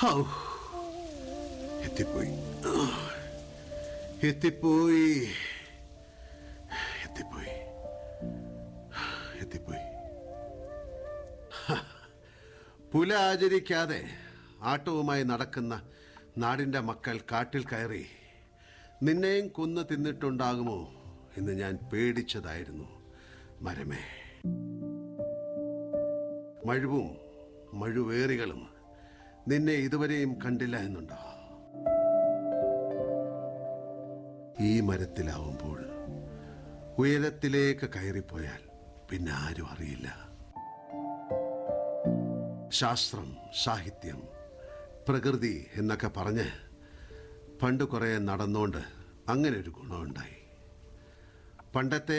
How എത്തിപ്പോയി എത്തിപ്പോയി എത്തിപ്പോയി എത്തിപ്പോയി ഹ. പുല ആചരിക്കാതെ ആട്ടവുമായി നടക്കുന്ന നാടിൻ്റെ മക്കൾ കാട്ടിൽ കയറി നിന്നെയും കൊന്നു തിന്നിട്ടുണ്ടാകുമോ എന്ന് ഞാൻ പേടിച്ചതായിരുന്നു മരമേ മഴുവും മഴുവേറികളും നിന്നെ ഇതുവരെയും കണ്ടില്ല എന്നുണ്ടോ ഈ മരത്തിലാവുമ്പോൾ ഉയരത്തിലേക്ക് കയറിപ്പോയാൽ പിന്നെ ആരും അറിയില്ല ശാസ്ത്രം സാഹിത്യം പ്രകൃതി എന്നൊക്കെ പറഞ്ഞ് പണ്ട് കുറേ നടന്നുകൊണ്ട് അങ്ങനെ ഒരു ഗുണമുണ്ടായി പണ്ടത്തെ